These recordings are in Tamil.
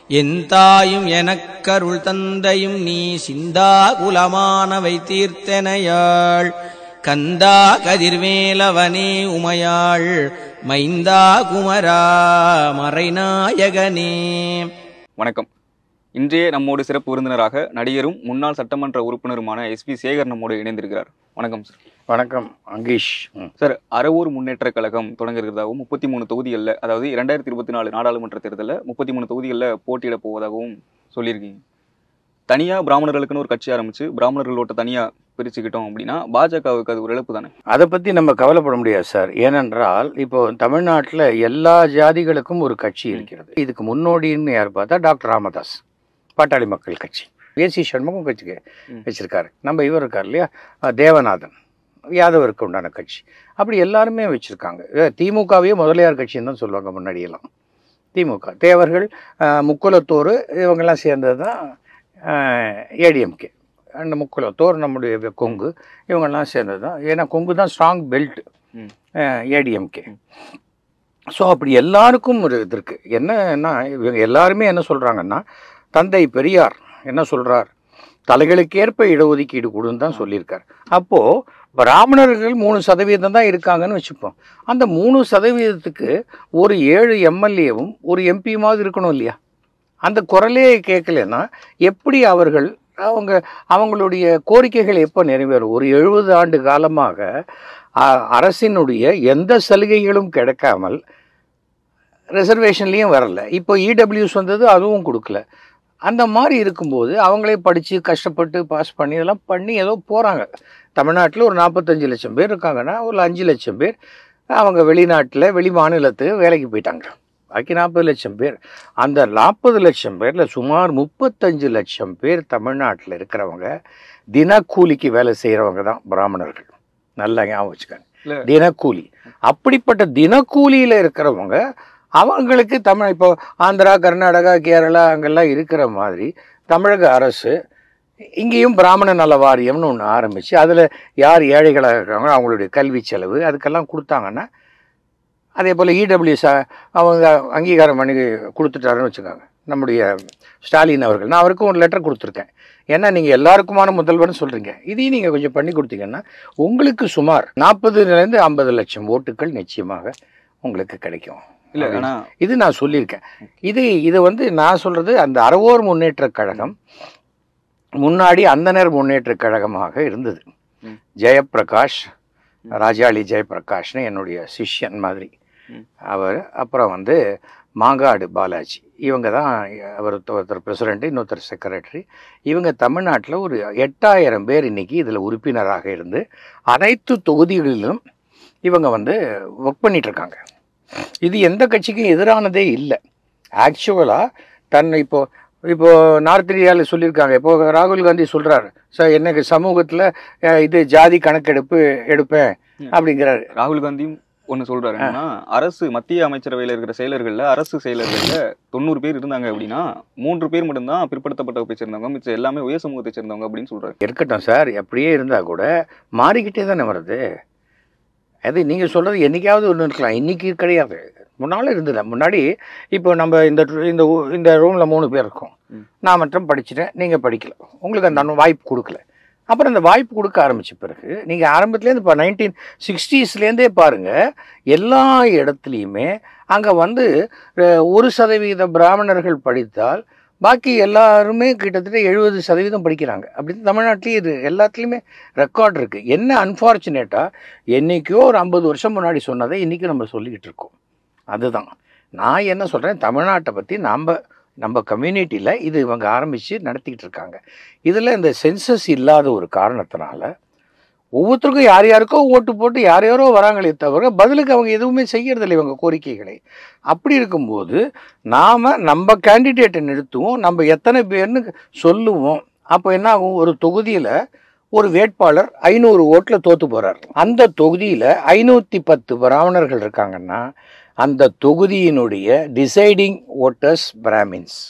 என் தாயும் எனக்கருள் தந்தையும் நீ சிந்தா குலமானவை தீர்த்தனையாள் கந்தா கதிர்வேலவனே உமையாள் மைந்தா குமரா மறைநாயகனே வணக்கம் இன்றைய நம்மோடு சிறப்பு விருந்தினராக நடிகரும் முன்னாள் சட்டமன்ற உறுப்பினருமான எஸ்பி சேகர் நம்மோடு இணைந்திருக்கிறார் வணக்கம் சார் வணக்கம் அங்கீஷ் ம். சார் அறவூர் முன்னேற்ற கழகம் தொடங்க இருக்கிறதாகவும் முப்பத்தி மூணு தொகுதிகளில் அதாவது இரண்டாயிரத்தி இருபத்தி நாலு நாடாளுமன்ற தேர்தலில் முப்பத்தி மூணு தொகுதிகளில் போட்டியிட போவதாகவும் சொல்லியிருக்கீங்க தனியாக பிராமணர்களுக்குன்னு ஒரு கட்சி ஆரம்பிச்சு பிராமணர்கள் ஓட்ட தனியாக பிரிச்சுக்கிட்டோம் அப்படின்னா பாஜகவுக்கு அது ஒரு இழப்பு தானே அதை பற்றி நம்ம கவலைப்பட முடியாது சார் ஏனென்றால் இப்போ தமிழ்நாட்டில் எல்லா ஜாதிகளுக்கும் ஒரு கட்சி இருக்கிறது இதுக்கு முன்னோடின்னு யார் பார்த்தா டாக்டர் ராமதாஸ் பாட்டாளி மக்கள் கட்சி ஏசி சண்முகம் கட்சிக்கு ம். வச்சிருக்காரு நம்ம இவர் இருக்கார் இல்லையா அஹ் தேவநாதன் யாதவருக்கு உண்டான கட்சி அப்படி எல்லாருமே வச்சுருக்காங்க திமுகவையே முதலியார் கட்சின்னு தான் சொல்லுவாங்க முன்னாடியெல்லாம் திமுக தேவர்கள் அஹ், முக்குலத்தோர் இவங்கெல்லாம் சேர்ந்தது தான் ஏடிஎம்கே அந்த முக்குலத்தோர் நம்முடைய கொங்கு இவங்கெல்லாம் சேர்ந்தது தான் ஏன்னா கொங்கு தான் ஸ்ட்ராங் பெல்ட் ம். ஏடிஎம்கே ஸோ அப்படி எல்லாருக்கும் ஒரு இது இருக்குது என்னன்னா இவங்க எல்லாருமே என்ன சொல்கிறாங்கன்னா தந்தை பெரியார் என்ன சொல்கிறார் தலைகளுக்கேற்ப இடஒதுக்கீடு கொடுன்னு தான் சொல்லியிருக்கார் அப்போது பிராமணர்கள் மூணு சதவீதம் தான் இருக்காங்கன்னு வச்சுப்போம் அந்த மூணு சதவீதத்துக்கு ஒரு ஏழு எம்எல்ஏவும் ஒரு எம்பியுமாவது இருக்கணும் இல்லையா அந்த குரலே கேட்கலன்னா எப்படி அவர்கள் அவங்க அவங்களுடைய கோரிக்கைகள் எப்போ நிறைவேறும் ஒரு எழுபது ஆண்டு காலமாக அ- அரசினுடைய எந்த சலுகைகளும் கிடைக்காமல் ரிசர்வேஷன்லேயும் வரல இப்போ இடபிள்யூஸ் வந்தது அதுவும் கொடுக்கல அந்த மாதிரி இருக்கும்போது அவங்களே படித்து கஷ்டப்பட்டு பாஸ் பண்ணி இதெல்லாம் பண்ணி ஏதோ போகிறாங்க தமிழ்நாட்டில் ஒரு நாற்பத்தஞ்சு லட்சம் பேர் இருக்காங்கன்னா ஒரு அஞ்சு லட்சம் பேர் அவங்க வெளிநாட்டில் வெளி மாநிலத்துக்கு வேலைக்கு போயிட்டாங்க பாக்கி நாற்பது லட்சம் பேர் அந்த நாற்பது லட்சம் பேரில் சுமார் முப்பத்தஞ்சு லட்சம் பேர் தமிழ்நாட்டில் இருக்கிறவங்க தினக்கூலிக்கு வேலை செய்கிறவங்க தான் பிராமணர்கள் நல்லா ஞாபகம் வச்சுக்கோங்க இல்ல. தினக்கூலி அப்படிப்பட்ட தினக்கூலியில் இருக்கிறவங்க அவங்களுக்கு தமிழ் இப்போ ஆந்திரா கர்நாடகா கேரளா அங்கெல்லாம் இருக்கிற மாதிரி தமிழக அரசு இங்கேயும் பிராமண நல வாரியம்னு ஒன்று ஆரம்பித்து அதில் யார் ஏழைகளாக இருக்காங்களோ அவங்களுடைய கல்வி செலவு அதுக்கெல்லாம் கொடுத்தாங்கன்னா அதே போல் இடபிள்யூஎஸ் அவங்க அங்கீகாரம் பண்ணி கொடுத்துட்டாருன்னு வச்சுக்கோங்க நம்முடைய ஸ்டாலின் அவர்கள் நான் அவருக்கும் ஒரு லெட்டர் கொடுத்துருக்கேன் ஏன்னா நீங்கள் எல்லாருக்குமான முதல்வர்னு சொல்கிறீங்க இதையும் நீங்கள் கொஞ்சம் பண்ணி கொடுத்தீங்கன்னா உங்களுக்கு சுமார் நாற்பதுலேருந்து ஐம்பது லட்சம் ஓட்டுகள் நிச்சயமாக உங்களுக்கு கிடைக்கும் இல்லை அப்படின்னு. ஆனால் இது நான் சொல்லியிருக்கேன் இது இது வந்து நான் சொல்கிறது அந்த அறவோர் முன்னேற்றக் கழகம் முன்னாடி அந்தனர் முன்னேற்றக் கழகமாக இருந்தது ம். ஜெயப்பிரகாஷ் ராஜாளி ஜெயப்பிரகாஷ்னு என்னுடைய சிஷ்யன் மாதிரி ம். அவர் அப்புறம் வந்து மாங்காடு பாலாஜி இவங்க தான் அவர் ஒருத்தர் பிரசிடென்ட் இன்னொருத்தர் செக்ரட்டரி இவங்க தமிழ்நாட்டில் ஒரு எட்டாயிரம் பேர் இன்னைக்கு இதில் உறுப்பினராக இருந்து அனைத்து தொகுதிகளிலும் இவங்க வந்து ஒர்க் பண்ணிட்டு இருக்காங்க இது எந்த கட்சிக்கும் எதிரானதே இல்லை ஆக்சுவலாக தன்னை இப்போ இப்போ நார்த் இந்தியாவில் சொல்லியிருக்காங்க இப்போ ராகுல் காந்தி சொல்கிறாரு சார் எனக்கு சமூகத்தில் இது ஜாதி கணக்கெடுப்பு எடுப்பேன் ம். அப்படிங்கிறாரு ராகுல் காந்தியும் ஒன்று சொல்றாரு என்னன்னா அரசு மத்திய அமைச்சரவையில் இருக்கிற செயலர்கள்ல அரசு செயலர்கள்ல தொண்ணூறு பேர் இருந்தாங்க அப்படின்னா மூன்று பேர் மட்டும்தான் பிற்படுத்தப்பட்ட வகுப்பை சேர்ந்தவங்க மிச்சம் எல்லாமே உயர் சமூகத்தை சேர்ந்தவங்க அப்படின்னு சொல்றாரு இருக்கட்டும் சார் அப்படியே இருந்தால் கூட மாறிக்கிட்டே தானே வருது அது நீங்கள் சொல்கிறது என்னைக்காவது ஒன்று இருக்கலாம் இன்றைக்கி கிடையாது முன்னால் இருந்தது முன்னாடி இப்போ நம்ம இந்த இந்த ஊ- இந்த ரூமில் மூணு பேர் இருக்கோம் ம். நான் மட்டும் படிச்சுட்டேன் நீங்கள் படிக்கல உங்களுக்கு அந்த அனு- வாய்ப்பு கொடுக்கல அப்புறம் அந்த வாய்ப்பு கொடுக்க ஆரம்பித்த பிறகு நீங்கள் ஆரம்பத்துலேருந்து இப்போ நைன்டீன் சிக்ஸ்டீஸ்லேருந்தே பாருங்கள் எல்லா இடத்துலையுமே அங்கே வந்து அஹ், ஒரு சதவீத பிராமணர்கள் படித்தால் பாக்கி எல்லாருமே கிட்டத்தட்ட எழுபது சதவீதம் படிக்கிறாங்க அப்படி தமிழ்நாட்டிலேயே இது எல்லாத்துலேயுமே ரெக்கார்ட் இருக்குது என்ன அன்ஃபார்ச்சுனேட்டாக என்றைக்கோ ஒரு ஐம்பது வருஷம் முன்னாடி சொன்னதை இன்றைக்கி நம்ம சொல்லிக்கிட்டு இருக்கோம் அதுதான் நான் என்ன சொல்கிறேன் தமிழ்நாட்டை பற்றி நம்ம நம்ம கம்யூனிட்டியில் இது இவங்க ஆரம்பித்து நடத்திக்கிட்டு இருக்காங்க இதில் இந்த சென்சஸ் இல்லாத ஒரு காரணத்தினால ஒவ்வொருத்தருக்கும் யார் யாருக்கோ ஓட்டு போட்டு யார் யாரோ வராங்களே தவிர பதிலுக்கு அவங்க எதுவுமே செய்யறதில்லை இவங்க கோரிக்கைகளை அப்படி இருக்கும்போது நாம் நம்ம கேண்டிடேட்டை நிறுத்துவோம் நம்ம எத்தனை பேர்னு சொல்லுவோம் அப்போ என்ன ஆகும் ஒரு தொகுதியில் ஒரு வேட்பாளர் ஐநூறு ஓட்டில் தோத்து போகிறார் அந்த தொகுதியில் ஐநூற்றி பத்து பிராமணர்கள் இருக்காங்கன்னா அந்த தொகுதியினுடைய டிசைடிங் ஓட்டர்ஸ் பிராமின்ஸ்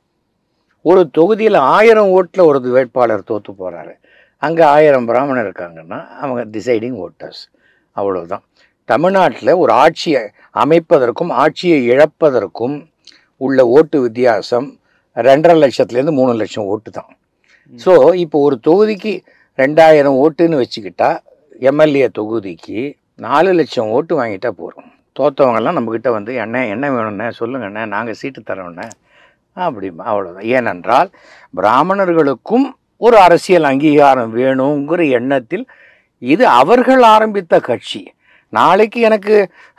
ஒரு தொகுதியில் ஆயிரம் ஓட்டில் ஒரு வேட்பாளர் தோத்து போகிறாரு அங்கே ஆயிரம் பிராமணர் இருக்காங்கன்னா அவங்க டிசைடிங் ஓட்டர்ஸ் அவ்வளவுதான் தமிழ்நாட்டில் ஒரு ஆட்சியை அமைப்பதற்கும் ஆட்சியை இழப்பதற்கும் உள்ள ஓட்டு வித்தியாசம் ரெண்டரை லட்சத்துலேருந்து மூணு லட்சம் ஓட்டு தான் ஸோ இப்போ ஒரு தொகுதிக்கு ரெண்டாயிரம் ஓட்டுன்னு வச்சுக்கிட்டா எம்எல்ஏ தொகுதிக்கு நாலு லட்சம் ஓட்டு வாங்கிட்டா போகிறோம் தோத்தவங்கெல்லாம் நம்மக்கிட்ட வந்து என்ன என்ன வேணும்ண்ணே சொல்லுங்கண்ணே நாங்கள் சீட்டு தரோண்ணே அப்படிமா அவ்வளோதான் ஏனென்றால் பிராமணர்களுக்கும் ஒரு அரசியல் அங்கீகாரம் வேணுங்கிற எண்ணத்தில் இது அவர்கள் ஆரம்பித்த கட்சி நாளைக்கு எனக்கு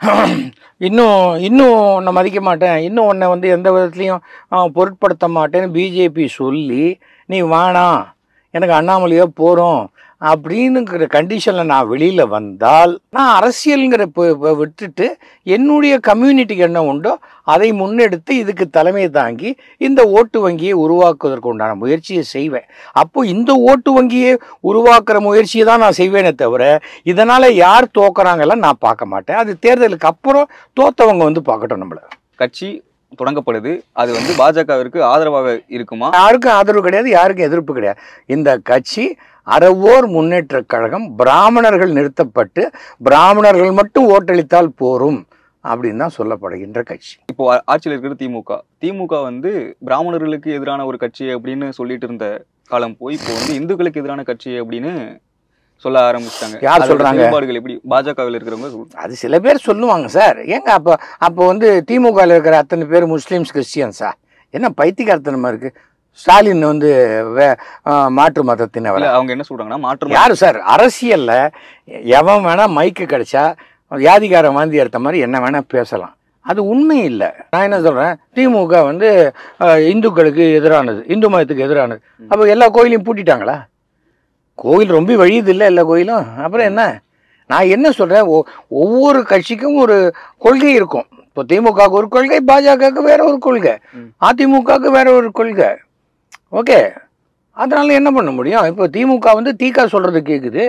இன்னும் இன்னும் உன்னை மதிக்க மாட்டேன் இன்னும் உன்னை வந்து எந்த விதத்துலையும் ஆ, பொருட்படுத்த மாட்டேன்னு பிஜேபி சொல்லி நீ வேணாம் எனக்கு அண்ணாமலையோ போகிறோம் அப்படின்னுங்கிற கண்டிஷனில் நான் வெளியில் வந்தால் நான் அரசியலுங்கிற ப- ப- விட்டுட்டு என்னுடைய கம்யூனிட்டிக்கு என்ன உண்டோ அதை முன்னெடுத்து இதுக்கு தலைமை தாங்கி இந்த ஓட்டு வங்கியை உருவாக்குவதற்கு உண்டான முயற்சியை செய்வேன் அப்போ இந்த ஓட்டு வங்கியை உருவாக்குற முயற்சியை தான் நான் செய்வேனே தவிர இதனால் யார் தோக்குறாங்கலாம் நான் பார்க்க மாட்டேன் அது தேர்தலுக்கு அப்புறம் தோத்தவங்க வந்து பார்க்கட்டும் நம்மளை கட்சி தொடங்கப்படுது அது வந்து பாஜகவிற்கு ஆதரவாக இருக்குமா யாருக்கும் ஆதரவு கிடையாது யாருக்கும் எதிர்ப்பு கிடையாது இந்த கட்சி அறவோர் முன்னேற்றக் கழகம் பிராமணர்கள் நிறுத்தப்பட்டு பிராமணர்கள் மட்டும் ஓட்டளித்தால் போரும் அப்படின்னு தான் சொல்லப்படுகின்ற கட்சி இப்போ ஆ- ஆட்சியில் இருக்கிற திமுக திமுக வந்து பிராமணர்களுக்கு எதிரான ஒரு கட்சி அப்படின்னு சொல்லிட்டு இருந்த காலம் போய் இப்போ வந்து இந்துக்களுக்கு எதிரான கட்சி அப்படின்னு சொல்ல ஆரம்பிச்சிட்டாங்க யார் அதோட சொல்றாங்க? செயல்பாடுகள் எப்படி பாஜகவில் இருக்கிறவங்க சொல்றாங்க. அது சில பேர் சொல்லுவாங்க சார் ஏங்க அப்போ அப்போ வந்து திமுகவில் இருக்கிற அத்தனை பேர் முஸ்லீம்ஸ் கிறிஸ்டியன்ஸா என்ன பைத்தியக்காரத்தனமா இருக்கு ஸ்டாலின் வந்து வே- ஆ, மாற்று மதத்தினவர் இல்ல அவங்க என்ன சொல்றாங்கன்னா மாற்று யாரு சார் அரசியல்ல எவன் வேணா மைக்கு கிடைச்சா வியாதிகார வாந்தி எடுத்த மாதிரி என்ன வேணா பேசலாம் அது உண்மை இல்லை நான் என்ன சொல்றேன் திமுக வந்து அஹ், இந்துக்களுக்கு எதிரானது இந்து மதத்துக்கு எதிரானது அப்போ எல்லா கோயிலையும் பூட்டிட்டாங்களா கோயில் ரொம்ப வழியுது இல்லை எல்லா கோயிலும் அப்புறம் என்ன நான் என்ன சொல்றேன் ஒ- ஒவ்வொரு கட்சிக்கும் ஒரு கொள்கை இருக்கும் இப்போ திமுகவுக்கு ஒரு கொள்கை பாஜகவுக்கு வேற ஒரு கொள்கை ம். அதிமுகவுக்கு வேற ஒரு கொள்கை ஓகே அதனால என்ன பண்ண முடியும் இப்போ திமுக வந்து தீகா சொல்றது கேட்குது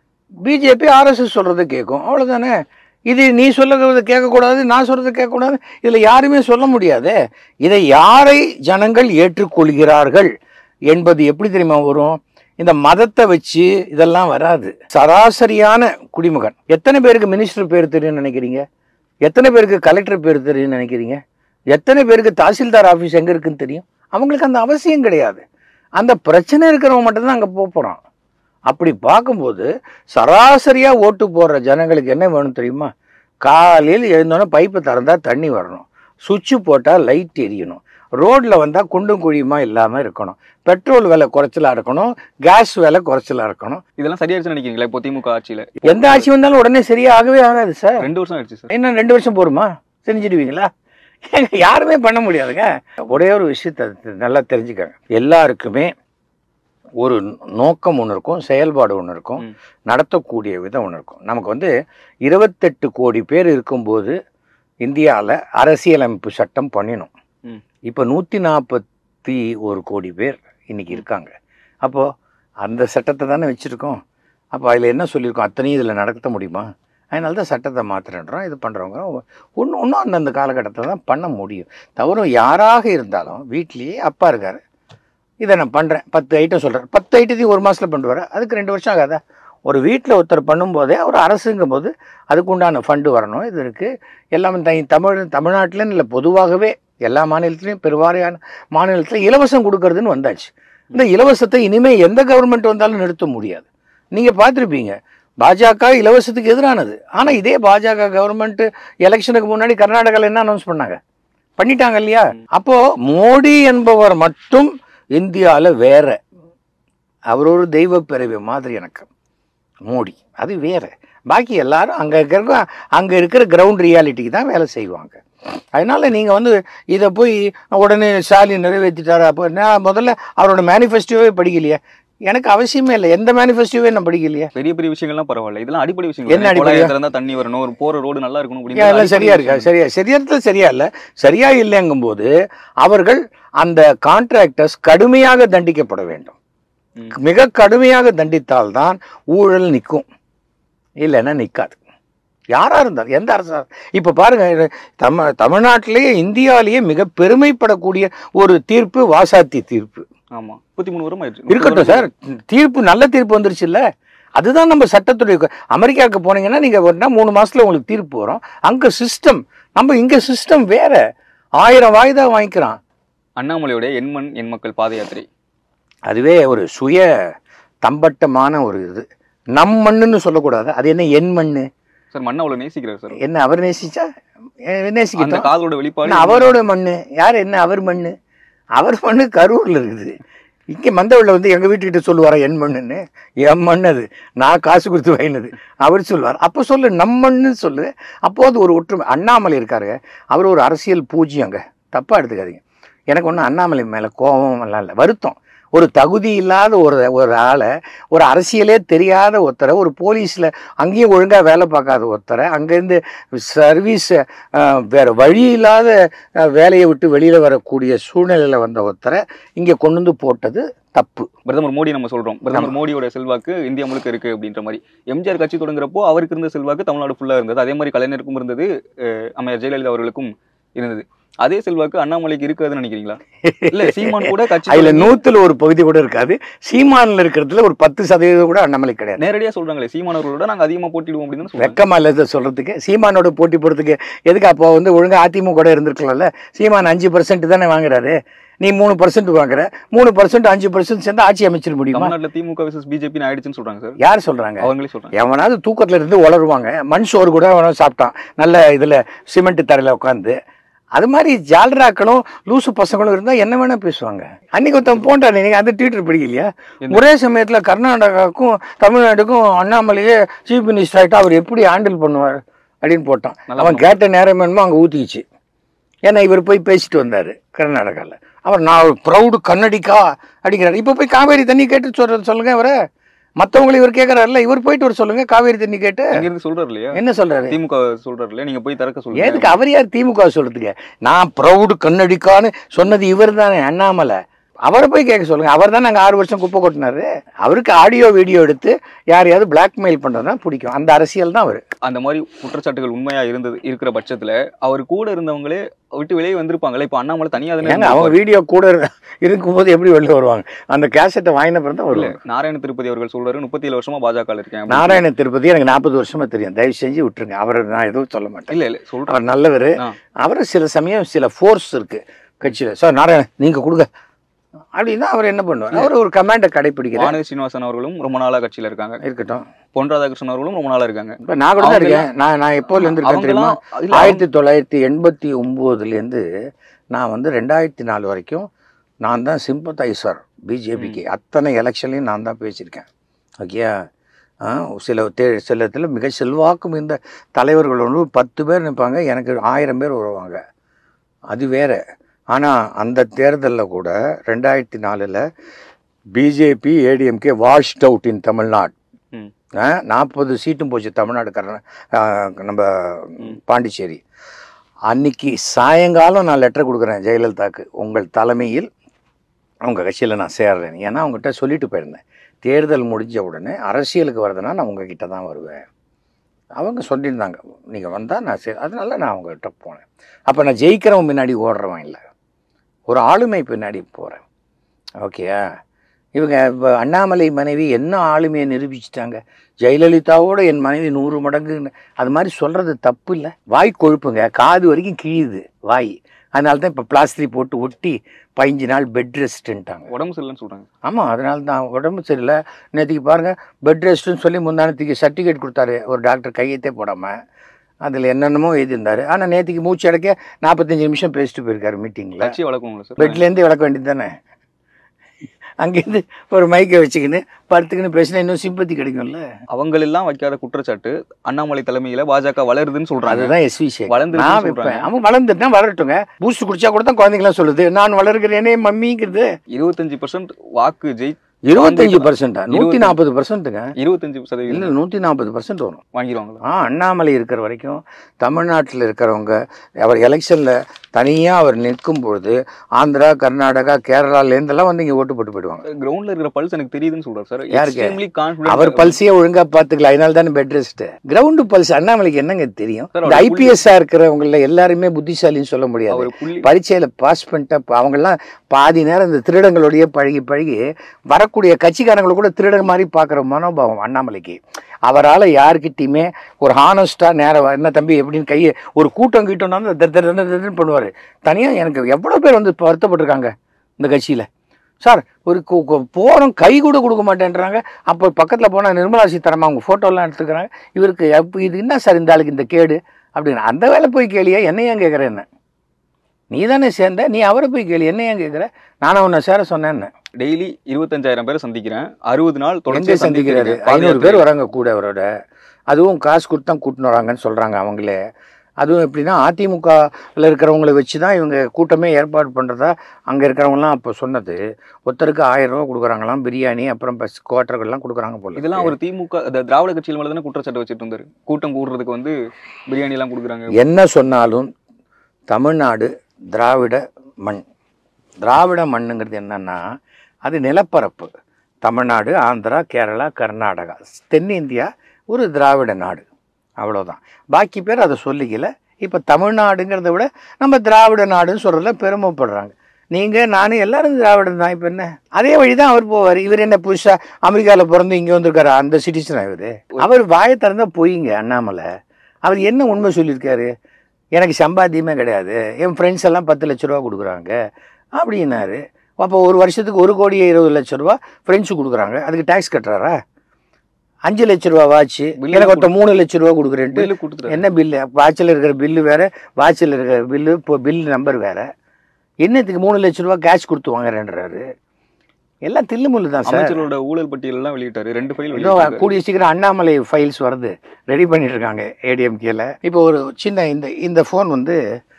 பிஜேபி ஆர்எஸ்எஸ் சொல்றது கேட்கும் அவ்வளோதானே இது நீ சொல்லுறது கேட்கக்கூடாது நான் சொல்றது கேட்கக்கூடாது இதில் யாருமே சொல்ல முடியாது இதை யாரை ஜனங்கள் ஏற்றுக்கொள்கிறார்கள் என்பது எப்படி தெரியுமா வரும் இந்த மதத்தை வச்சு இதெல்லாம் வராது சராசரியான குடிமகன் எத்தனை பேருக்கு மினிஸ்டர் பேர் தெரியும்னு நினைக்கிறீங்க எத்தனை பேருக்கு கலெக்டர் பேர் தெரியும்னு நினைக்கிறீங்க எத்தனை பேருக்கு தாசில்தார் ஆஃபீஸ் எங்கே இருக்குன்னு தெரியும் அவங்களுக்கு அந்த அவசியம் கிடையாது அந்த பிரச்சனை இருக்கிறவங்க மட்டும்தான் அங்கே போக போகிறான் அப்படி பார்க்கும்போது சராசரியாக ஓட்டு போடுற ஜனங்களுக்கு என்ன வேணும் தெரியுமா காலையில் எழுந்தோன்னே பைப்பு திறந்தா தண்ணி வரணும் சுவிட்சு போட்டால் லைட் எரியணும் ரோட்டில் வந்தால் குண்டும் குழியுமா இல்லாமல் இருக்கணும் பெட்ரோல் விலை குறைச்சலாக இருக்கணும் கேஸ் விலை குறைச்சலாக இருக்கணும் இதெல்லாம் சரியாயிருச்சுன்னு நினைக்கிறீங்களா இப்போ திமுக ஆட்சியில எந்த ஆட்சி வந்தாலும் உடனே சரியா ஆகவே ஆகாது சார் ரெண்டு வருஷம் ஆயிடுச்சு சார் இன்னும் ரெண்டு வருஷம் போருமா செஞ்சிடுவீங்களா ஏங்க, யாருமே பண்ண முடியாதுங்க ஒரே ஒரு விஷயத்தை நல்லா தெரிஞ்சுக்கங்க எல்லாருக்குமே ஒரு நோக்கம் ஒன்று இருக்கும் செயல்பாடு ஒன்று இருக்கும் ம். நடத்தக்கூடிய விதம் ஒன்று இருக்கும் நமக்கு வந்து இருபத்தெட்டு கோடி பேர் இருக்கும்போது இந்தியாவில் அரசியலமைப்பு சட்டம் பண்ணினோம் ம். இப்போ நூற்றி நாற்பத்தி ஒரு கோடி பேர் இன்னைக்கு இருக்காங்க அப்போது அந்த சட்டத்தை தானே வச்சுருக்கோம் அப்போ அதில் என்ன சொல்லியிருக்கோம் அத்தனையும் இதில் நடத்த முடியுமா அதனால தான் சட்டத்தை மாற்றுறோம் இது பண்ணுறவங்க ஒன்று ஒன்றும் அந்தந்த காலகட்டத்தில் தான் பண்ண முடியும் தவிர யாராக இருந்தாலும் வீட்லேயே அப்பா இருக்கார் இதை நான் பண்ணுறேன் பத்து ஐட்டம் சொல்கிறேன் பத்து ஐட்டத்தையும் ஒரு மாதத்தில் பண்ணுவார் அதுக்கு ரெண்டு வருஷம் ஆகாதா ஒரு வீட்டில் ஒருத்தர் பண்ணும்போதே ஒரு அரசுங்கும் போது அதுக்கு உண்டான ஃபண்டு வரணும் இது இருக்குது எல்லாமே தை தமிழ் தமிழ்நாட்டிலன்னு இல்லை பொதுவாகவே எல்லா மாநிலத்திலையும் பெருவாரியான மாநிலத்தில் இலவசம் கொடுக்கறதுன்னு வந்தாச்சு இந்த இலவசத்தை இனிமேல் எந்த கவர்மெண்ட் வந்தாலும் நிறுத்த முடியாது நீங்கள் பார்த்துருப்பீங்க பாஜக இலவசத்துக்கு எதிரானது ஆனால் இதே பாஜக கவர்மெண்ட் எலெக்ஷனுக்கு முன்னாடி கர்நாடகாவில் என்ன அனௌன்ஸ் பண்ணாங்க பண்ணிட்டாங்க இல்லையா அப்போ மோடி என்பவர் மட்டும் இந்தியாவில் வேற அவர் ஒரு தெய்வ பிறவி மாதிரி எனக்கு மோடி அது வேற பாக்கி எல்லாரும் அங்கே இருக்கிற அங்கே இருக்கிற கிரவுண்ட் ரியாலிட்டிக்கு தான் வேலை செய்வாங்க அதனால நீங்கள் வந்து இதை போய் உடனே ஸ்டாலின் நிறைவேற்றிட்டாரு அப்போ நான் முதல்ல அவரோட மேனிஃபெஸ்டோவே படிக்கலையே எனக்கு அவசியமே இல்லை எந்த மேனிஃபெஸ்டோவே நான் படிக்கலையே பெரிய பெரிய விஷயங்கள்லாம் பரவாயில்ல இதெல்லாம் அடிப்படை என்ன விஷயங்கள் அடிப்படை? குழாய் திறந்தா தண்ணி வரணும் ஒரு போற ரோடு நல்லா இருக்கணும் ஏன் எல்லாம் அப்படின்னு சரியா இருக்கா சரியா சரியத்தில் சரியா இல்லை சரியா இல்லைங்கும்போது அவர்கள் அந்த கான்ட்ராக்டர்ஸ் கடுமையாக தண்டிக்கப்பட வேண்டும் ம். மிக கடுமையாக தண்டித்தால்தான் ஊழல் நிற்கும் இல்லைன்னா நிற்காது யாரா இருந்தாலும் எந்த அரசா இப்போ பாருங்க இது தமிழ் தமிழ்நாட்டிலேயே இந்தியாவிலேயே மிக பெருமைப்படக்கூடிய ஒரு தீர்ப்பு வாசாத்தி தீர்ப்பு ஆமா முப்பத்தி மூணு வருஷம் ஆயிடுச்சு இருக்கட்டும் சார் தீர்ப்பு நல்ல தீர்ப்பு வந்துருச்சு இல்ல அதுதான் நம்ம சட்டத்துடைய கு- அமெரிக்காவுக்கு போனீங்கன்னா நீங்க ஒரு மூணு மாசத்துல உங்களுக்கு தீர்ப்பு வரும் அங்க சிஸ்டம் நம்ம இங்க சிஸ்டம் வேற ஆயிரம் வாய்தா வாங்கிக்கிறான் அண்ணாமலையுடைய எண்மண் எண் மக்கள் பாத யாத்திரை அதுவே ஒரு சுய தம்பட்டமான ஒரு இது நம் மண்ணுன்னு சொல்லக்கூடாது அது என்ன என் மண்ணு சார் மண்ணை அவ்வளவு நேசிக்கிறார் சார் என்ன அவர் நேசிச்சா எ- அந்த நேசிக்கட்டும் காதலோட வெளிப்பாடு என்ன அவரோட மண்ணு யார் என்ன அவர் மண்ணு அவர் மண்ணு கரூர்ல இருக்குது இங்கே மந்தவள்ள வந்து எங்கள் வீட்டுக்கிட்ட சொல்லுவாரா என் மண்ணுன்னு என் மண் அது நான் காசு கொடுத்து வாங்கினது அவர் சொல்லுவார் அப்போ சொல்லு நம் மண்ணுன்னு சொல்லு அப்போது ஒரு ஒற்றுமை அண்ணாமலை இருக்காரு அவர் ஒரு அரசியல் பூஜ்யங்க தப்பாக எடுத்துக்காதீங்க எனக்கு ஒன்றும் அண்ணாமலை மேலே கோபம் எல்லாம் இல்லை வருத்தம் ஒரு தகுதி இல்லாத ஒரு ஒரு ஆளை ஒரு அரசியலே தெரியாத ஒருத்தரை ஒரு போலீஸில் அங்கேயும் ஒழுங்காக வேலை பார்க்காத ஒருத்தரை அங்கேருந்து சர்வீஸ் வேறு வழி இல்லாத அஹ், வேலையை விட்டு வெளியில் வரக்கூடிய சூழ்நிலையில் வந்த ஒருத்தரை இங்கே கொண்டு வந்து போட்டது தப்பு பிரதமர் மோடி நம்ம சொல்றோம் பிரதமர் மோடியோட செல்வாக்கு இந்தியா முழுக்க இருக்கு அப்படின்ற மாதிரி எம்ஜிஆர் கட்சி தொடங்குறப்போ அவருக்கு இருந்த செல்வாக்கு தமிழ்நாடு ஃபுல்லா இருந்தது அதே மாதிரி கலைஞருக்கும் இருந்தது அஹ், அம்மையார் ஜெயலலிதா அவர்களுக்கும் இருந்தது அதே செல்வாக்கு அண்ணாமலைக்கு இருக்காதுன்னு நினைக்கிறீங்களா இல்ல சீமான் கூட கட்சி அதில் தொடங்கி நூற்றுல ஒரு பகுதி கூட இருக்காது சீமானில் இருக்கிறதுல ஒரு பத்து சதவீதம் கூட அண்ணாமலை கிடையாது நேரடியா சொல்றாங்களே சீமானவர்களோட நாங்க அதிகமா போட்டிடுவோம் அப்படின்னு தான் சொல்றாங்க வெக்கமா இல்லை இதை சொல்றதுக்கு சீமானோட போட்டி போடுறதுக்கு எதுக்கு அப்போ வந்து ஒழுங்கா அதிமுக கூட இருந்திருக்கலாம்ல சீமான் அஞ்சு பர்சன்ட் தானே வாங்குறாரு நீ மூணு பர்சன்ட் வாங்குற மூணு பர்சன்ட் அஞ்சு பர்சன்ட் சேர்ந்து ஆட்சி அமைச்சிட முடியுமா தமிழ்நாட்டுல திமுக விசஸ் பிஜேபி ஆயிடுச்சுன்னு சொல்றாங்க சார் யார் சொல்றாங்க அவங்களே சொல்றாங்க எவனாவது தூக்கத்துல இருந்து உளருவாங்க மண் சோறு கூட அவனும் சாப்பிட்டான் நல்ல இதுல சிமெண்ட் தரையில உட்காந்து அது மாதிரி ஜால்ராக்களும் லூசு பசங்களும் இருந்தா என்ன வேணா பேசுவாங்க அன்னைக்கு ஒருத்தன் போன்றான் நீங்க அந்த ட்விட்டர் படிக்கலையா என்ன? ஒரே சமயத்துல கர்நாடகாவுக்கும் தமிழ்நாட்டுக்கும் அண்ணாமலையே சீஃப் மினிஸ்டர் ஆயிட்டா அவர் எப்படி ஹேண்டில் பண்ணுவார் அப்படின்னு போட்டான் நல்லா அவன் கேட்ட நேரம் என்னமோ அங்கே ஊற்றிக்கிச்சு ஏன்னா இவர் போய் பேசிட்டு வந்தார் கர்நாடகாவில் அவர் நான் ப்ரௌடு கன்னடிக்கா அப்படிங்கிறாரு இப்போ போய் காவேரி தண்ணி கேட்டு சொல்ற சொல்லுங்க அவரை மற்றவங்களை இவர் கேட்குறாருல இவர் போயிட்டு வர சொல்லுங்க காவேரி தண்ணி கேட்டு இங்க இருந்து சொல்றாரு இல்லையா என்ன சொல்றாரு திமுக சொல்றாரு இல்லையா நீங்க போய் திறக்க சொல்லுங்க எதுக்கு அவர் யார் திமுக சொல்றதுக்கு நான் ப்ரௌடு கன்னடிக்கான்னு சொன்னது இவர் தானே அண்ணாமலை அவரை போய் கேட்க சொல்லுங்க அவர் தான் நாங்கள் ஆறு வருஷம் குப்பை கொட்டினாரு அவருக்கு ஆடியோ வீடியோ எடுத்து யாரையாவது பிளாக்மெயில் பண்ணுறதுனா பிடிக்கும் அந்த அரசியல் தான் அவர் அந்த மாதிரி குற்றச்சாட்டுகள் உண்மையா இருந்தது இருக்கிற பட்சத்துல அவர் கூட இருந்தவங்களே விட்டு வெளியே வந்திருப்பாங்களே இப்ப அண்ணாமலை தனியா தானே ஏங்க அவங்க வீடியோ கூட இரு- இருக்கும்போது எப்படி வெளில வருவாங்க அந்த கேசட்டை வாங்கின பிறகு தான் இல்ல வருவாங்க நாராயண திருப்பதி அவர்கள் சொல்றாரு முப்பத்தி ஏழு வருஷமா பாஜக இருக்கேன் அப்படின்னு. நாராயண திருப்பதி எனக்கு நாற்பது வருஷமா தெரியும் தயவு செஞ்சு விட்டுருங்க அவரை நான் எதுவும் சொல்ல மாட்டேன் இல்ல இல்ல சொல்றேன் அவர் நல்லவர் ஆ. அவர் சில சமயம் சில ஃபோர்ஸ் இருக்கு கட்சியில் சார் நாராயணன் நீங்க கொடுங்க அப்படின்னா அவர் என்ன பண்ணுவார் அவர் ஒரு கமாண்டை கடைப்பிடிக்கிறார் வானதி சீனிவாசன் அவர்களும் ரொம்ப நாளா கட்சியில இருக்காங்க இருக்கட்டும் பொன் ராதாகிருஷ்ணன் அவர்களும் ரொம்ப நாளா இருக்காங்க இப்போ நான் கூட தான் இருக்கேன் நான் நான் எப்போதுல இருந்து இருக்கேன் தெரியுமா அவங்கெல்லாம் இல்ல, ஆயிரத்தி தொள்ளாயிரத்தி எண்பத்தி ஒம்போதுலேருந்து நான் வந்து ரெண்டாயிரத்தி நாலு வரைக்கும் நான் தான் சிம்பத்தைசர் பிஜேபிக்கு அத்தனை எலெக்ஷன்லையும் நான் தான் பேசியிருக்கேன் ஓகேயா ஆ, சில தே சில இடத்துல மிக செல்வாக்கு மிகுந்த தலைவர்கள் வந்து பத்து பேர் நிற்பாங்க எனக்கு ஆயிரம் பேர் வருவாங்க அது வேற ஆனால் அந்த தேர்தலில் கூட ரெண்டாயிரத்தி நாலில் BJP ADMK washed out in Tamil Nadu ம். நாற்பது சீட்டும் போச்சு தமிழ்நாடு கர்நா ஆ, நம்ம ம். பாண்டிச்சேரி அன்னைக்கு சாயங்காலம் நான் லெட்டர் கொடுக்குறேன் ஜெயலலிதாக்கு உங்கள் தலைமையில் அவங்க கட்சியில் நான் சேர்றேன் ஏன்னா அவங்ககிட்ட சொல்லிட்டு போயிருந்தேன் தேர்தல் முடிஞ்ச உடனே அரசியலுக்கு வரதுன்னா நான் உங்ககிட்ட தான் வருவேன் அவங்க சொல்லியிருந்தாங்க நீங்கள் வந்தால் நான் சே அதனால நான் அவங்ககிட்ட போனேன் அப்போ நான் ஜெயிக்கிறவன் முன்னாடி ஓடுறவன் இல்லை ஒரு ஆளுமை பின்னாடி போகிறேன் ஓகேயா இவங்க இப்ப அண்ணாமலை மனைவி என்ன ஆளுமையை நிரூபிச்சிட்டாங்க ஜெயலலிதாவோட என் மனைவி நூறு மடங்குன்னு அது மாதிரி சொல்கிறது தப்பு இல்லை வாய் கொழுப்புங்க காது வரைக்கும் கிழியுது வாய் அதனால தான் இப்போ பிளாஸ்டரி போட்டு ஒட்டி பதினஞ்சு நாள் பெட் ரெஸ்ட்டுன்ட்டாங்க உடம்பு சரியில்லைன்னு சொல்றாங்க ஆமாம் அதனால தான் உடம்பு சரியில்லை நேற்றுக்கு பாருங்கள் பெட் ரெஸ்ட்டுன்னு சொல்லி முந்தானத்துக்கு சர்டிஃபிகேட் கொடுத்தாரு ஒரு டாக்டர் கையெழுத்தே போடாமல் அதில் என்னென்னமோ எழுதியிருந்தாரு ஆனால் நேற்றுக்கு மூச்சு அடைக்க நாற்பத்தஞ்சு நிமிஷம் பேசிட்டு போயிருக்காரு மீட்டிங்கில் கட்சி வளர்க்கணும்ல சார் பெட்லேருந்து விளக்க வேண்டியது தானே அங்கேருந்து ஒரு மைக்கை வச்சுக்கின்னு படுத்துக்கின்னு பேசினா இன்னும் சிம்பத்தி கிடைக்கும்ல அவங்களெல்லாம் வைக்காத குற்றச்சாட்டு அண்ணாமலை தலைமையில பாஜக வளருதுன்னு சொல்றாங்க அதுதான் எஸ்வி சேகர் வளர்ந்துருச்சுன்னு நான் சொல்றாங்க. வைப்பேன் அவன் வளர்ந்துட்டுனா வளரட்டுங்க பூஸ்ட் குடிச்சா கூட தான் குழந்தைங்களாம் சொல்லுது நான் வளர்கிறேனே மம்மிங்கிறது இருபத்தஞ்சு பர்சன்ட் வாக்கு ஜெயி இருபத்தஞ்சு பர்சன்டா நூற்றி இருபத்தஞ்சு. நாற்பது பர்சன்ட்டுங்க இருபத்தஞ்சு சதவீதம் இல்லை நூற்றி நாற்பது பர்சன்ட் வரும் வாங்கிடுவாங்களா ஆ அண்ணாமலை இருக்கிற வரைக்கும் தமிழ்நாட்டில் இருக்கிறவங்க அவர் எலெக்ஷனில் தனியாக அவர் நிற்கும் பொழுது ஆந்திரா கர்நாடகா கேரளாலேருந்தெல்லாம் வந்து இங்கே ஓட்டு போட்டு போயிடுவாங்க கிரவுண்ட்ல இருக்கிற பல்ஸ் எனக்கு தெரியுதுன்னு சொல்றாரு சார் யாருக்கு? எக்ஸ்ட்ரீம்லி கான்ஃபிடன்ட் அவர் பல்ஸையே ஒழுங்கா பார்த்துக்கல அதனால தானே பெட் ரெஸ்ட் கிரவுண்டு பல்ஸ் அண்ணாமலைக்கு என்னங்க தெரியும் Sir, இந்த அவர் ஐபிஎஸ்ஸா இருக்கிறவங்கள எல்லாருமே புத்திசாலின்னு சொல்ல முடியாது அவர் புள்ளி பரீட்சையில பாஸ் பண்ணிட்டா ப- அவங்கெல்லாம் பாதி நேரம் இந்த திருடங்களோடய பழகி பழகி வர வரக்கூடிய கட்சிக்காரங்களை கூட திருடன் மாதிரி பார்க்குற மனோபாவம் அண்ணாமலைக்கு அவரால் யாருக்கிட்டையுமே ஒரு ஹானஸ்ட்டாக நேரம் என்ன தம்பி எப்படின்னு கையை ஒரு கூட்டம் கீட்டோம்னா தர் பண்ணுவார் தனியாக எனக்கு எவ்வளோ பேர் வந்து இப்ப வருத்தப்பட்டிருக்காங்க இந்த கட்சியில் சார் ஒரு போகிறோம் கை கூட கொடுக்க மாட்டேன்றாங்க அப்போ பக்கத்தில் போனால் நிர்மலா சீதாராமன் அவங்க ஃபோட்டோலாம் எடுத்துக்கிறாங்க இவருக்கு எப்போ இது என்ன சார் இந்த ஆளுக்கு இந்த கேடு அப்படின்னு அந்த வேலை போய் கேளியா என்ன ஏன் கேட்குறேன் என்ன நீ தானே சேர்ந்த நீ அவரை போய் கேளு என்ன ஏன் கேட்குற நானும் உன்னை சேர சொன்னேன்னு டெய்லி இருபத்தஞ்சாயிரம் பேரை சந்திக்கிறேன் அறுபது நாள் எங்கே தொடர்ந்து சந்திக்கிறாரு ஐநூறு பேர் வராங்க கூட அவரோட அதுவும் காசு கொடுத்து தான் கூட்டின்னு வராங்கன்னு சொல்கிறாங்க அவங்களே அதுவும் எப்படின்னா அதிமுகவில் இருக்கிறவங்கள வச்சு தான் இவங்க கூட்டமே ஏற்பாடு பண்ணுறதா அங்கே இருக்கிறவங்கலாம் அப்போ சொன்னது ஒருத்தருக்கு ஆயிரம் ரூபா கொடுக்குறாங்களாம் பிரியாணி அப்புறம் பஸ் குவார்ட்டர்கள்லாம் கொடுக்குறாங்க போல இதெல்லாம் ஒரு திமுக அந்த திராவிட கட்சியில் மேல தானே குற்றச்சாட்டு வச்சுட்டு இருந்தாரு கூட்டம் கூடுறதுக்கு வந்து பிரியாணி எல்லாம் கொடுக்குறாங்க என்ன சொன்னாலும் தமிழ்நாடு திராவிட மண் திராவிட மண்ணுங்கிறது என்னன்னா அது நிலப்பரப்பு தமிழ்நாடு ஆந்திரா கேரளா கர்நாடகா தென்னிந்தியா ஒரு திராவிட நாடு அவ்வளோதான் பாக்கி பேர் அதை சொல்லிக்கல இப்போ தமிழ்நாடுங்கிறத விட நம்ம திராவிட நாடுன்னு சொல்கிறதுல பெருமைப்படுறாங்க நீங்கள் நானும் எல்லாரும் திராவிடன் தான் இப்போ என்ன அதே வழி தான் அவர் போவார் இவர் என்ன புதுசாக அமெரிக்காவில் பிறந்து இங்கே வந்திருக்காரு அந்த சிட்டிசன் இவர் அவர் வாயை திறந்தா போயிங்க அண்ணாமலை அவர் என்ன உண்மை சொல்லியிருக்காரு எனக்கு சம்பாத்தியமே கிடையாது என் ஃப்ரெண்ட்ஸ் எல்லாம் பத்து லட்ச ரூபா கொடுக்குறாங்க அப்படின்னாரு அப்போ ஒரு வருஷத்துக்கு ஒரு கோடி இருபது லட்ச ரூபா ஃப்ரெண்ட்ஸு கொடுக்குறாங்க அதுக்கு டேக்ஸ் கட்டுறாரா அஞ்சு லட்ச ரூபா வாட்ச் Bill எனக்கு ஒருத்த மூணு லட்ச ரூபா கொடுக்குறேன்ட்டு பில்லு கொடுத்துட்டாரு என்ன பில்லு வாட்சில் இருக்கிற பில்லு வேற வாட்சில் இருக்கிற பில்லு இப்போ பில் நம்பர் வேற என்னத்துக்கு மூணு லட்ச ரூபா கேஷ் கொடுத்து வாங்குறேன்றாரு எல்லாம் தில்லுமுள்ளு தான் சார் அமைச்சரோட ஊழல் பட்டியல் எல்லாம் வெளியிட்டாரு ரெண்டு ஃபைல் இதோ வெளியிட்டாரு கூடிய சீக்கிரம் அண்ணாமலை ஃபைல்ஸ் வருது ரெடி பண்ணிட்டு இருக்காங்க ஏடிஎம்கேல இப்போ ஒரு சின்ன இந்த இந்த ஃபோன் வந்து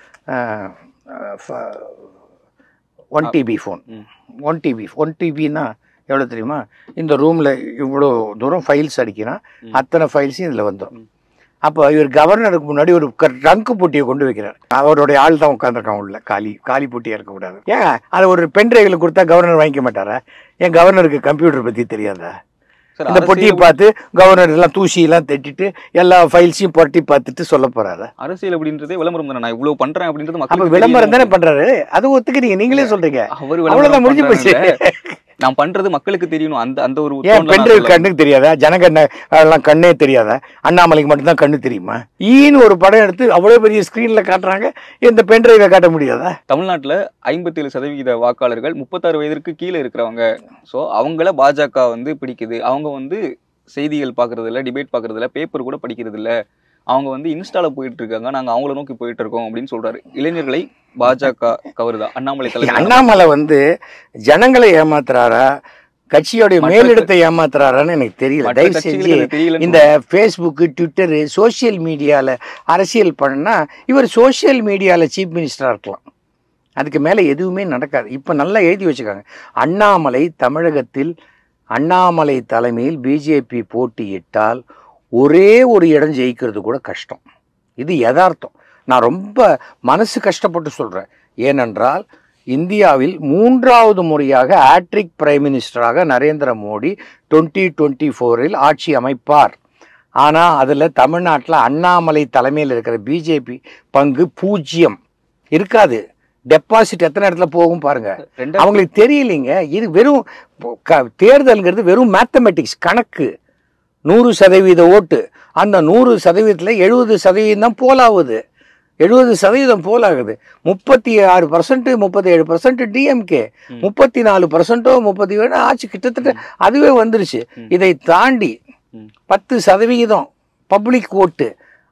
ஒன் டிபி ஃபோன் ம். ஒன் டிபி ஒன் டிபின்னா எவ்வளோ தெரியுமா இந்த ரூமில் இவ்வளோ தூரம் ஃபைல்ஸ் அடிக்கிறான் ம். அத்தனை ஃபைல்ஸும் இதில் வந்துடும் ம். அப்போ இவர் கவர்னருக்கு முன்னாடி ஒரு ட்ரங்க் பொட்டியை கொண்டு வைக்கிறார் அவருடைய ஆள் தான் உட்காந்துருக்கான் உள்ள காலி காலி பொட்டியாக இருக்கக்கூடாது ஏன் அதை ஒரு பென் டிரைவில் கொடுத்தா கவர்னர் வாங்கிக்க மாட்டாரா ஏன் கவர்னருக்கு கம்ப்யூட்டர் பற்றி தெரியாதா சார், இந்த பொட்டியை அரசியல் பார்த்து கவர்னர் எல்லாம் தூசி எல்லாம் தட்டிட்டு எல்லா ஃபைல்ஸையும் புரட்டி பார்த்துட்டு சொல்ல போறாரு அரசியல் அப்படின்றதே விளம்பரம் தானே நான் இவ்வளவு பண்றேன் அப்படின்றது அப்ப மக்களுக்கு விளம்பரம் தானே தெரியணும். பண்றாரு அது ஒத்துக்கிறீங்க நீங்களே சொல்றீங்க அவர் அவ்வளவுதான் விளம்பரம் முடிஞ்சு போச்சு பண்றாருல்ல. நான் பண்றது மக்களுக்கு தெரியணும் அந்த அந்த ஒரு ஏன் tone ல நான் பெண்கள் சொல்ல- கண்ணுக்கு தெரியாதா ஜனகண்ண அதெல்லாம் கண்ணே தெரியாதா அண்ணாமலைக்கு மட்டும்தான் கண்ணு தெரியுமா ஈன்னு ஒரு படம் எடுத்து அவ்வளவு பெரிய ஸ்கிரீன்ல காட்டுறாங்க இந்த பென்ட்ரைவை காட்ட முடியாதா தமிழ்நாட்டுல ஐம்பத்தேழு சதவிகித வாக்காளர்கள் முப்பத்தாறு வயதிற்கு கீழே இருக்கிறவங்க சோ அவங்கள பாஜக வந்து பிடிக்குது அவங்க வந்து செய்திகள் பாக்குறது இல்ல டிபேட் பாக்குறது இல்ல பேப்பர் கூட படிக்கிறது இல்ல அவங்க வந்து இன்ஸ்டால போயிட்டு இருக்காங்க நாங்க அவங்கள நோக்கி போயிட்டு இருக்கோம் அப்படின்னு சொல்றாரு இளைஞர்களை பாஜக கவருதா அண்ணாமலை தலைவர் அண்ணாமலை வந்து ஜனங்களை ஏமாத்துறாரா கட்சியோடைய மற்ற மேலிடத்தை ஏமாத்துறாரான்னு எனக்கு தெரியல மற்ற தயவு கட்சிகளுக்கு செஞ்சு அது தெரியலன்னு இந்த ஃபேஸ்புக்கு ட்விட்டரு சோஷியல் மீடியாவில் அரசியல் பண்ணா இவர் சோஷியல் மீடியாவில் சீஃப் மினிஸ்டராக இருக்கலாம் அதுக்கு மேலே எதுவுமே நடக்காது இப்போ நல்லா எழுதி வச்சுக்காங்க அண்ணாமலை தமிழகத்தில் அண்ணாமலை தலைமையில் பிஜேபி போட்டியிட்டால் ஒரே ஒரு இடம் ஜெயிக்கிறது கூட கஷ்டம் இது யதார்த்தம் நான் ரொம்ப மனசு கஷ்டப்பட்டு சொல்கிறேன் ஏனென்றால் இந்தியாவில் மூன்றாவது முறையாக ஆட்ரிக் பிரைம் மினிஸ்டராக நரேந்திர மோடி டுவெண்ட்டி டுவெண்ட்டி ஃபோரில் ஆட்சி அமைப்பார் ஆனால் அதில் தமிழ்நாட்டில் அண்ணாமலை தலைமையில் இருக்கிற பிஜேபி பங்கு பூஜ்ஜியம் இருக்காது டெபாசிட் எத்தனை இடத்துல போகும் பாருங்க ரெண்டாயிரத்தி அவங்களுக்கு தெரியலைங்க இது வெறும் க- தேர்தல்ங்கிறது வெறும் மேத்தமெட்டிக்ஸ் கணக்கு நூறு சதவீத ஓட்டு அந்த நூறு சதவீதத்தில் எழுபது சதவீதம் தான் போலாகுது எழுபது சதவீதம் போலாகுது முப்பத்தி ஆறு பர்சன்ட் முப்பத்தி ஏழு பர்சன்ட் டிஎம்கே ம். முப்பத்தி நாலு பர்சன்ட்டோ முப்பத்தி ஏழு ஆச்சு கிட்டத்தட்ட அதுவே வந்துருச்சு ம். இதை தாண்டி ம். பத்து சதவிகிதம் பப்ளிக் ஓட்டு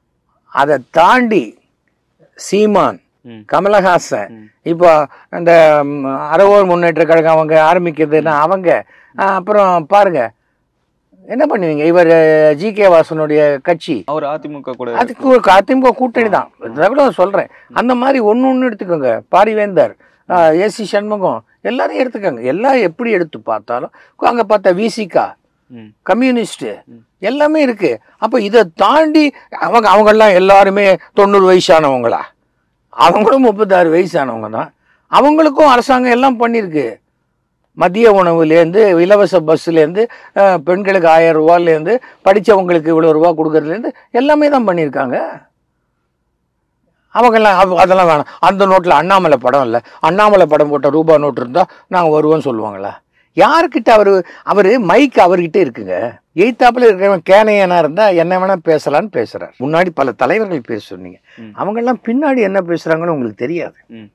அதை தாண்டி சீமான் ம். கமலஹாசன் ம். இப்போ இந்த ம், அறவோர் முன்னேற்ற கழகம் அவங்க ஆரம்பிக்கிறதுன்னா அவங்க ஆ, அப்புறம் பாருங்க என்ன பண்ணுவீங்க இவர் ஜி கே வாசனுடைய கட்சி அவர் அதிமுக கூட அதுக்கு ஒரு அதிமுக கூட்டணி தான் இதை கூட சொல்றேன் அந்த மாதிரி ஒன்று ஒன்று எடுத்துக்கோங்க பாரிவேந்தர் ஏசி சண்முகம் எல்லாரையும் எடுத்துக்கோங்க எல்லாம் எப்படி எடுத்து பார்த்தாலும் அங்கே பார்த்தா விசிகா ம். கம்யூனிஸ்ட் ம். எல்லாமே இருக்கு அப்போ இதை தாண்டி அவங்க அவங்கெல்லாம் எல்லாருமே தொண்ணூறு வயசானவங்களா அவங்களும் முப்பத்தாறு வயசானவங்க தான் அவங்களுக்கும் அரசாங்கம் எல்லாம் பண்ணியிருக்கு மதிய உணவுலேருந்து இலவச பஸ்ஸுலேருந்து பெண்களுக்கு ஆயிரம் ரூபாலேருந்து படித்தவங்களுக்கு இவ்வளோ ரூபா கொடுக்கறதுலேருந்து எல்லாமே தான் பண்ணியிருக்காங்க அவங்கெல்லாம் அவ- அதெல்லாம் வேணாம் அந்த நோட்டில் அண்ணாமலை படம் இல்லை அண்ணாமலை படம் போட்ட ரூபா நோட்டு இருந்தால் நாங்கள் வருவோம்னு சொல்லுவாங்களா யாருக்கிட்ட அவர் அவர் மைக் அவர்கிட்ட இருக்குங்க எய்த்தாப்புல இருக்கிறவன் கேனையனா இருந்தா என்ன வேணா பேசலாம்னு பேசுறார் முன்னாடி பல தலைவர்கள் பேச சொன்னீங்க ம். அவங்கெல்லாம் பின்னாடி என்ன பேசுறாங்கன்னு உங்களுக்கு தெரியாது ம்.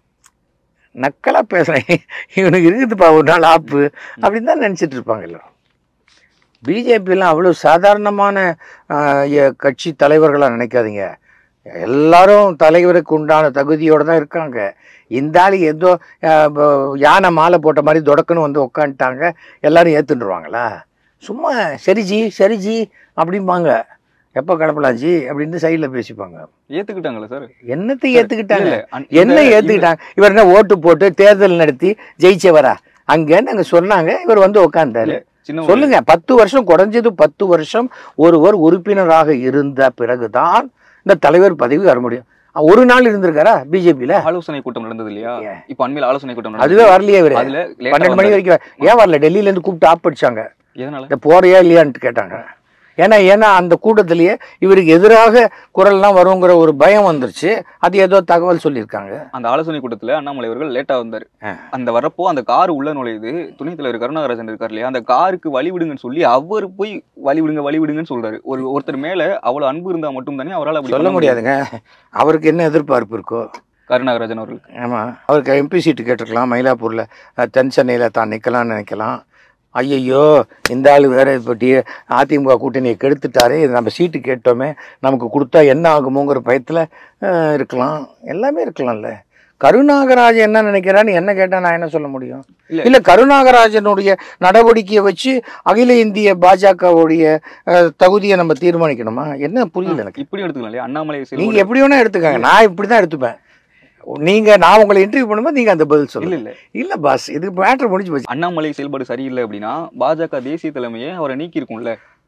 நக்கலா பேசுறேன் இவனுக்கு இருக்குதுப்பா ஒரு நாள் ஆப்பு அப்படின்னு தான் நினைச்சிட்டு இருப்பாங்க எல்லாரும் பிஜேபியெல்லாம் அவ்வளோ சாதாரணமான ஆஹ், எ- கட்சி தலைவர்களாக நினைக்காதீங்க எல்லாரும் தலைவருக்கு உண்டான தகுதியோடு தான் இருக்காங்க இந்த ஆள் ஏதோ ஆஹ், ப- யானை மாலை போட்ட மாதிரி தொடக்குன்னு வந்து உக்காந்துட்டாங்க எல்லாரும் ஏற்றுண்டுருவாங்களா சும்மா சரிஜி சரிஜி அப்படிம்பாங்க எப்போ கிளப்பலாம் ஜி அப்படின்னு சைடில் பேசிப்பாங்க ஏத்துக்கிட்டாங்களா சார் என்னத்தை ஏற்றுக்கிட்டாங்க இல்ல, அன்- என்ன இந்த- ஏத்துக்கிட்டாங்க இவர் என்ன ஓட்டு போட்டு தேர்தல் நடத்தி ஜெயிச்சவரா அங்கன்னு அங்க சொன்னாங்க இவர் வந்து உட்கார்ந்தாரு சின்ன ஒரு- சொல்லுங்க பத்து வருஷம் குறைஞ்சது பத்து வருஷம் ஒருவர் உறுப்பினராக இருந்த பிறகுதான் இந்த தலைவர் பதவி வர முடியும் அஹ் ஒரு நாள் இருந்திருக்காரா பிஜேபியில ஆலோசனை கூட்டம் நடந்தது இல்லையா ஏன்? இப்ப அண்மையில ஆலோசனை கூட்டம் அதுவே நடந்தது. வரலையே இவரு அதுல late ஆ பன்னெண்டு மணி வந்தாரு. வரைக்கும் ஏன் வரல டெல்லியில இருந்து கூப்பிட்டு ஆப் அடிச்சாங்க எதனால இந்த போறியா இல்லையான்ட்டு கேட்டாங்க ஏன்னா ஏன்னா அந்த கூட்டத்திலேயே இவருக்கு எதிராக குரல்லாம் வருங்கிற ஒரு பயம் வந்துருச்சு அது ஏதோ தகவல் சொல்லியிருக்காங்க அந்த ஆலோசனை கூட்டத்துல அண்ணாமலை அவர்கள் லேட்டா வந்தாரு ஆ. அந்த வரப்போ அந்த கார் உள்ள நுழையுது துணைத் தலைவர் கருணாகராஜன் இருக்கார் இல்லையா அந்த காருக்கு வழி விடுங்கன்னு சொல்லி அவர் போய் வழி விடுங்க வழி விடுங்கன்னு சொல்றாரு ஒரு ஒருத்தர் மேல அவ்வளவு அன்பு இருந்தா மட்டும் தானே அவரால் அப்படி சொல்ல பண்ண முடியும். முடியாதுங்க அவருக்கு என்ன எதிர்பார்ப்பு இருக்கோ கருணாகராஜன் அவர்களுக்கு ஆமாம் அவருக்கு எம்பி சீட்டு கேட்டிருக்கலாம் மயிலாப்பூரில் தென் சென்னையில் தான் நிற்கலாம்னு நினைக்கலாம் ஐயையோ இந்த ஆள் வேற இப்போ டி அதிமுக கூட்டணியை கெடுத்துட்டாரு இது நம்ம சீட்டு கேட்டோமே நமக்கு கொடுத்தா என்ன ஆகுமோங்கிற பயத்தில் இருக்கலாம் எல்லாமே இருக்கலாம்ல கருணாகராஜன் என்ன நினைக்கிறான்னு என்ன கேட்டால் நான் என்ன சொல்ல முடியும் இல்ல. இல்லை கருணாகராஜனுடைய நடவடிக்கையை வச்சு அகில இந்திய பாஜகவுடைய அஹ், தகுதியை நம்ம தீர்மானிக்கணுமா என்ன புரியல எனக்கு இப்படி எடுத்துக்கலாம் இல்லையா அண்ணாமலை நீங்க செயல்பாடு- எப்படி வேணா எடுத்துக்கங்க நான் இப்படி தான் எடுத்துப்பேன் நீங்க நான் உங்களை இன்டர்வியூ பண்ணும்போது நீங்க அந்த பதில் இல்ல சொல்லுங்க இல்ல இல்ல பாஸ் இது மேட்டர் முடிஞ்சு போச்சு அண்ணாமலை செயல்பாடு சரியில்லை அப்படின்னா பாஜக தேசிய தலைமையே அவரை நீக்கி இருக்கும்ல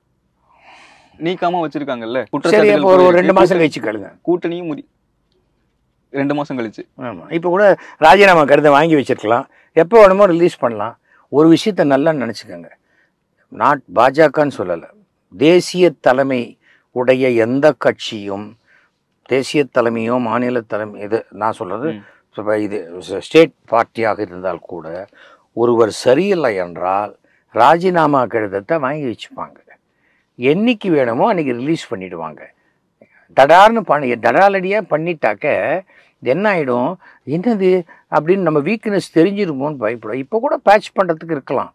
நீக்காம வச்சிருக்காங்கல்ல சரி குற்றச்சாட்டுகள் அப்போ ஒரு ஒரு ரெண்டு கூட்டணி- மாசம் கழிச்சு கேளுங்க கூட்டணியும் முடி ரெண்டு மாசம் கழிச்சு ஆமா இப்போ கூட ராஜினாமா கருத்தை வாங்கி வச்சிருக்கலாம் எப்போ வேணுமோ ரிலீஸ் பண்ணலாம் ஒரு விஷயத்த நல்லா நினச்சிக்கோங்க நாட் பாஜகன்னு சொல்லலை தேசிய தலைமை உடைய எந்த கட்சியும் தேசிய தலைமையோ மாநில தலைமை இது நான் சொல்றது ம். இப்ப இது ஸ்டேட் பார்ட்டியாக இருந்தால் கூட ஒருவர் சரியில்லை என்றால் ராஜினாமா கடிதத்தை வாங்கி வச்சுப்பாங்க என்னைக்கு வேணுமோ அன்னைக்கு ரிலீஸ் பண்ணிடுவாங்க தடார்னு பண்ணி தடாலடியாக பண்ணிட்டாக்க இது என்ன ஆகிடும் என்னது அப்படின்னு நம்ம வீக்னஸ் தெரிஞ்சிருமோன்னு பயப்படும் இப்போ கூட பேட்ச் பண்ணுறதுக்கு இருக்கலாம்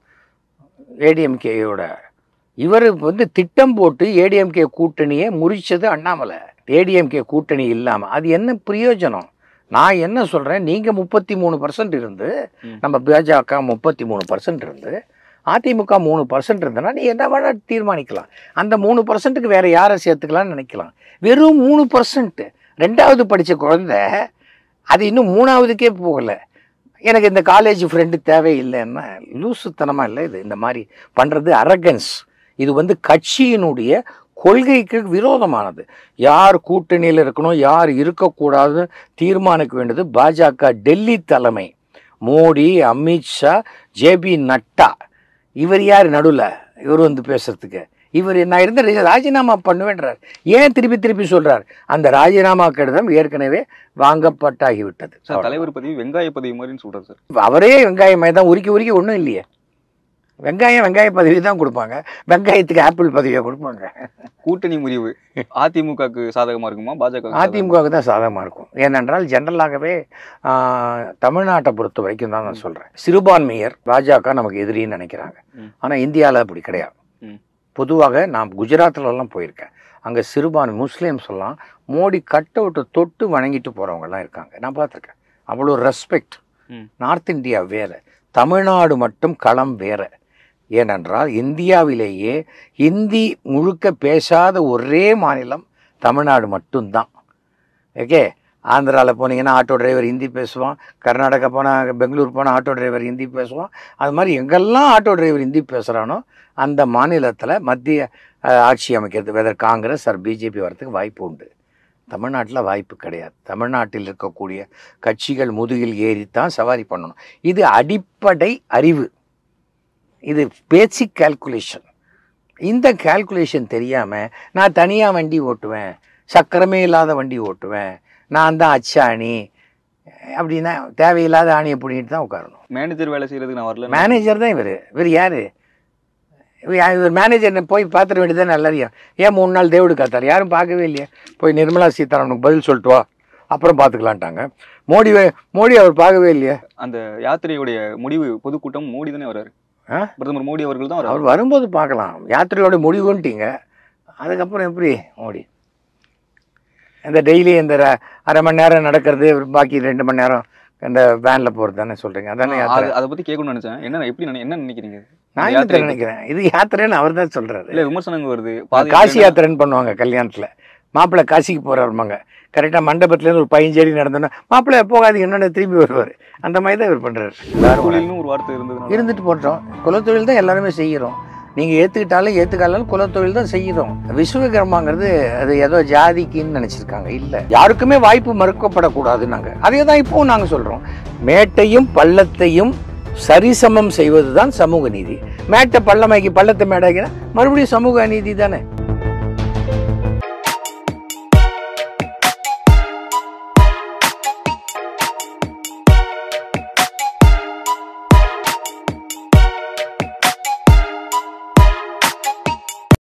ஏடிஎம்கேயோட இவர் வந்து திட்டம் போட்டு ஏடிஎம்கே கூட்டணியை முறிச்சது அண்ணாமலை ஏடிஎம்கே கூட்டணி இல்லாமல் அது என்ன பிரயோஜனம் நான் என்ன சொல்கிறேன் நீங்கள் முப்பத்தி மூணு பர்சன்ட் இருந்து ம். நம்ம பாஜக முப்பத்தி மூணு பர்சன்ட் இருந்து அதிமுக மூணு பர்சன்ட் இருந்தனா நீ என்ன வேணா தீர்மானிக்கலாம் அந்த மூணு பர்சன்ட்டுக்கு வேற யாரை சேர்த்துக்கலாம்னு நினைக்கலாம் வெறும் மூணு பர்சன்ட் ரெண்டாவது படித்த குழந்தை அது இன்னும் மூணாவதுக்கே போகலை எனக்கு இந்த காலேஜ் ஃப்ரெண்டு தேவையில்லைன்னா லூசுத்தனமாக இல்லை இது இந்த மாதிரி பண்ணுறது அரகன்ஸ் இது வந்து கட்சியினுடைய கொள்கைக்கு விரோதமானது யார் கூட்டணியில் இருக்கணும் யார் இருக்கக்கூடாதுன்னு தீர்மானிக்க வேண்டியது பாஜக டெல்லி தலைமை மோடி அமித்ஷா ஜேபி நட்டா இவர் யார் நடுவில் இவர் வந்து பேசுறதுக்கு இவர் நான் இருந்த ரி- ராஜினாமா பண்ணுவேன்றார் ஏன் திருப்பி திருப்பி சொல்றார் அந்த ராஜினாமா கடிதம் ஏற்கனவே வாங்கப்பட்டாகிவிட்டது சார் தலைவர் பதவி வெங்காய பதவி மாதிரின்னு சொல்றாரு சார் இப்ப அவரே வெங்காயம் தான் உருக்கி உருக்கி ஒன்றும் இல்லையே வெங்காயம் வெங்காய பதவி தான் கொடுப்பாங்க வெங்காயத்துக்கு ஆப்பிள் பதவியை கொடுப்பாங்க கூட்டணி முறிவு அதிமுகக்கு சாதகமா இருக்குமா பாஜக அதிமுகவுக்கு தான் சாதகமாக இருக்கும் ஏனென்றால் ஜென்ரலாகவே ஆஹ், தமிழ்நாட்டை பொறுத்த வரைக்கும் தான் நான் சொல்கிறேன் சிறுபான்மையர் பாஜக நமக்கு எதிரின்னு நினைக்கிறாங்க ம். ஆனால் இந்தியாவில் அப்படி கிடையாது ம். பொதுவாக நான் குஜராத்லலாம் போயிருக்கேன் அங்கே சிறுபான்மை முஸ்லீம்ஸ் எல்லாம் மோடி கட் அவுட்டை தொட்டு வணங்கிட்டு போகிறவங்கலாம் இருக்காங்க நான் பார்த்துருக்கேன் அவ்வளோ ரெஸ்பெக்ட் ம். நார்த் இந்தியா வேற தமிழ்நாடு மட்டும் களம் வேற ஏனென்றால் இந்தியாவிலேயே ஹிந்தி முழுக்க பேசாத ஒரே மாநிலம் தமிழ்நாடு மட்டும்தான் ஓகே ஆந்திராவில் போனீங்கன்னா ஆட்டோ டிரைவர் ஹிந்தி பேசுவான் கர்நாடகா போனால் பெங்களூர் போனால் ஆட்டோ டிரைவர் ஹிந்தி பேசுவான் அது மாதிரி எங்கெல்லாம் ஆட்டோ டிரைவர் ஹிந்தி பேசுகிறானோ அந்த மாநிலத்தில் மத்திய அஹ், ஆட்சி அமைக்கிறது வெதர் காங்கிரஸ் ஆர் பிஜேபி வரதுக்கு வாய்ப்பு உண்டு தமிழ்நாட்டில் வாய்ப்பு கிடையாது தமிழ்நாட்டில் இருக்கக்கூடிய கட்சிகள் முதுகில் ஏறித்தான் சவாரி பண்ணணும் இது அடிப்படை அறிவு இது பேசிக் கால்குலேஷன் இந்த கால்குலேஷன் தெரியாமல் நான் தனியாக வண்டி ஓட்டுவேன் சக்கரமே இல்லாத வண்டி ஓட்டுவேன் நான் தான் அச்சாணி அப்படின்னா தேவையில்லாத ஆணியை பிடிக்கிட்டு தான் உட்காரணும் மேனேஜர் வேலை செய்யறதுக்கு நான் வரல மேனேஜர் தான் இவர் இவர் யார் இவர் மேனேஜர் போய் பார்த்துட வேண்டியது நல்லா அறியும் ஏன் மூணு நாள் தேவடு காத்தார் யாரும் பார்க்கவே இல்லையே போய் நிர்மலா சீதாராமனுக்கு பதில் சொல்லிட்டு வா அப்புறம் பார்த்துக்கலான்ட்டாங்க மோடி வே- மோடி அவர் பார்க்கவே இல்லையே அந்த யாத்திரையுடைய முடிவு பொதுக்கூட்டம் மோடி தானே வராரு ஆ? பிரதமர் மோடி அவர்கள் தான் வராரு அவர் வரும்போது பார்க்கலாம் யாத்திரையோட முடிவுன்ட்டீங்க அதுக்கப்புறம் எப்படி மோடி இந்த டெய்லி இந்த ர- அரை மணி நேரம் நடக்கிறது பாக்கி ரெண்டு மணி நேரம் இந்த வேனில் போகிறது தானே சொல்கிறீங்க அதானே யாத்திரை அது- அதை பத்தி கேட்கணும்னு நினைச்சேன் என்ன எப்படி நினை- என்ன நினைக்கிறீங்க நான் இந்த என்ன யாத்திரையை பத்தி? நினைக்கிறேன் இது யாத்திரைன்னு அவர் தான் சொல்கிறாரு இல்ல விமர்சனங்கள் வருது பாதி காசி யாத்திரைன்னு பண்ணுவாங்க கல்யாணத்தில் மாப்பிள்ளை காசிக்கு போகிறாருமாங்க கரெக்டாக மண்டபத்துலேருந்து ஒரு பதினஞ்சு நடந்தோன்னா மாப்பிள்ளை போகாதீங்க என்னென்ன திரும்பி வருவார் அந்த மாதிரி தான் இவர் பண்ணுறாரு எல்லாரும் தொழில்னு ஒரு வார்த்தை இருந்ததுனால இருந்துட்டு போட்டோம் குலத்தொழில் தான் எல்லாருமே செய்கிறோம் நீங்கள் ஏற்றுக்கிட்டாலும் ஏற்றுக்காலும் குலத்தொழில் தான் செய்கிறோம் விஸ்வகர்மாங்கிறது அது ஏதோ ஜாதிக்குன்னு நினச்சிருக்காங்க இல்லை யாருக்குமே வாய்ப்பு மறுக்கப்படக்கூடாது நாங்கள் அதே தான் இப்போவும் நாங்கள் சொல்கிறோம் மேட்டையும் பள்ளத்தையும் சரிசமம் செய்வது தான் சமூக நீதி மேட்டை பள்ளமாக்கி பள்ளத்தை மேடாக்கினா மறுபடியும் சமூக அநீதி தானே